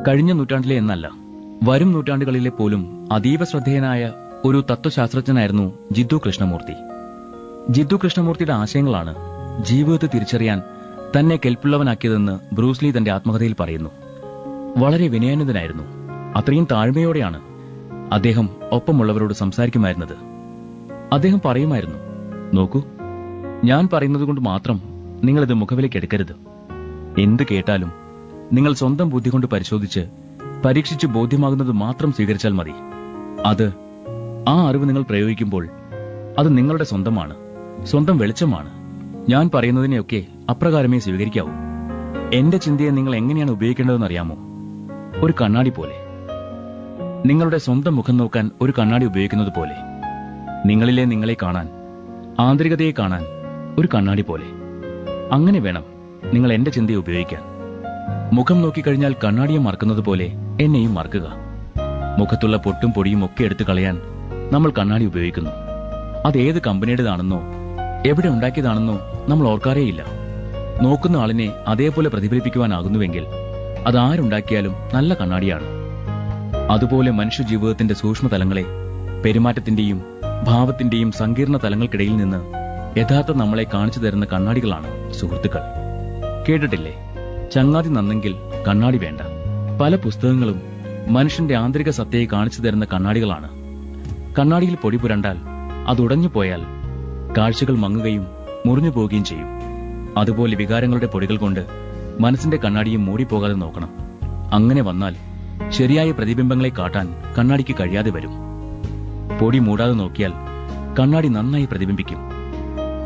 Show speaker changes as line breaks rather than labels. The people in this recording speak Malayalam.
കഴിഞ്ഞ നൂറ്റാണ്ടിലെ എന്നല്ല വരും നൂറ്റാണ്ടുകളിലെ പോലും അതീവ ശ്രദ്ധേയനായ ഒരു തത്വശാസ്ത്രജ്ഞനായിരുന്നു ജിദ്ദു കൃഷ്ണമൂർത്തി ജിദ്ദു കൃഷ്ണമൂർത്തിയുടെ ആശയങ്ങളാണ് ജീവിതത്തെ തിരിച്ചറിയാൻ തന്നെ കെൽപ്പുള്ളവനാക്കിയതെന്ന് ബ്രൂസ്ലി തന്റെ ആത്മകഥയിൽ പറയുന്നു വളരെ വിനയാനന്ദനായിരുന്നു അത്രയും താഴ്മയോടെയാണ് അദ്ദേഹം ഒപ്പമുള്ളവരോട് സംസാരിക്കുമായിരുന്നത് അദ്ദേഹം പറയുമായിരുന്നു നോക്കൂ ഞാൻ പറയുന്നത് കൊണ്ട് മാത്രം നിങ്ങളിത് മുഖവിലേക്ക് എടുക്കരുത് എന്ത് കേട്ടാലും നിങ്ങൾ സ്വന്തം ബുദ്ധി കൊണ്ട് പരിശോധിച്ച് പരീക്ഷിച്ച് ബോധ്യമാകുന്നത് മാത്രം സ്വീകരിച്ചാൽ മതി അത് ആ അറിവ് നിങ്ങൾ പ്രയോഗിക്കുമ്പോൾ അത് നിങ്ങളുടെ സ്വന്തമാണ് സ്വന്തം വെളിച്ചമാണ് ഞാൻ പറയുന്നതിനെയൊക്കെ അപ്രകാരമേ സ്വീകരിക്കാവൂ എന്റെ ചിന്തയെ നിങ്ങൾ എങ്ങനെയാണ് ഉപയോഗിക്കേണ്ടതെന്ന് അറിയാമോ ഒരു കണ്ണാടി പോലെ നിങ്ങളുടെ സ്വന്തം മുഖം നോക്കാൻ ഒരു കണ്ണാടി ഉപയോഗിക്കുന്നത് പോലെ നിങ്ങളിലെ നിങ്ങളെ കാണാൻ ആന്തരികതയെ കാണാൻ ഒരു കണ്ണാടി പോലെ അങ്ങനെ വേണം നിങ്ങൾ എന്റെ ചിന്തയെ ഉപയോഗിക്കാൻ മുഖം നോക്കിക്കഴിഞ്ഞാൽ കണ്ണാടിയെ മറക്കുന്നത് പോലെ എന്നെയും മറക്കുക മുഖത്തുള്ള പൊട്ടും പൊടിയും ഒക്കെ എടുത്തു കളയാൻ നമ്മൾ കണ്ണാടി ഉപയോഗിക്കുന്നു അത് ഏത് കമ്പനിയുടേതാണെന്നോ എവിടെ ഉണ്ടാക്കിയതാണെന്നോ നമ്മൾ ഓർക്കാറേയില്ല നോക്കുന്ന ആളിനെ അതേപോലെ പ്രതിഫലിപ്പിക്കുവാനാകുന്നുവെങ്കിൽ അത് ആരുണ്ടാക്കിയാലും നല്ല കണ്ണാടിയാണ് അതുപോലെ മനുഷ്യ ജീവിതത്തിന്റെ സൂക്ഷ്മതലങ്ങളെ പെരുമാറ്റത്തിന്റെയും ഭാവത്തിന്റെയും സങ്കീർണ തലങ്ങൾക്കിടയിൽ നിന്ന് യഥാർത്ഥ നമ്മളെ കാണിച്ചു തരുന്ന കണ്ണാടികളാണ് സുഹൃത്തുക്കൾ കേട്ടിട്ടില്ലേ ചങ്ങാതി നന്നെങ്കിൽ കണ്ണാടി വേണ്ട പല പുസ്തകങ്ങളും മനുഷ്യന്റെ ആന്തരിക സത്തയെ കാണിച്ചു തരുന്ന കണ്ണാടികളാണ് കണ്ണാടിയിൽ പൊടി പുരണ്ടാൽ അത് ഉടഞ്ഞു പോയാൽ കാഴ്ചകൾ മങ്ങുകയും മുറിഞ്ഞു പോവുകയും ചെയ്യും അതുപോലെ വികാരങ്ങളുടെ പൊടികൾ കൊണ്ട് മനസ്സിന്റെ കണ്ണാടിയും മൂടിപ്പോകാതെ നോക്കണം അങ്ങനെ വന്നാൽ ശരിയായ പ്രതിബിംബങ്ങളെ കാട്ടാൻ കണ്ണാടിക്ക് കഴിയാതെ വരും പൊടി മൂടാതെ നോക്കിയാൽ കണ്ണാടി നന്നായി പ്രതിബിംബിക്കും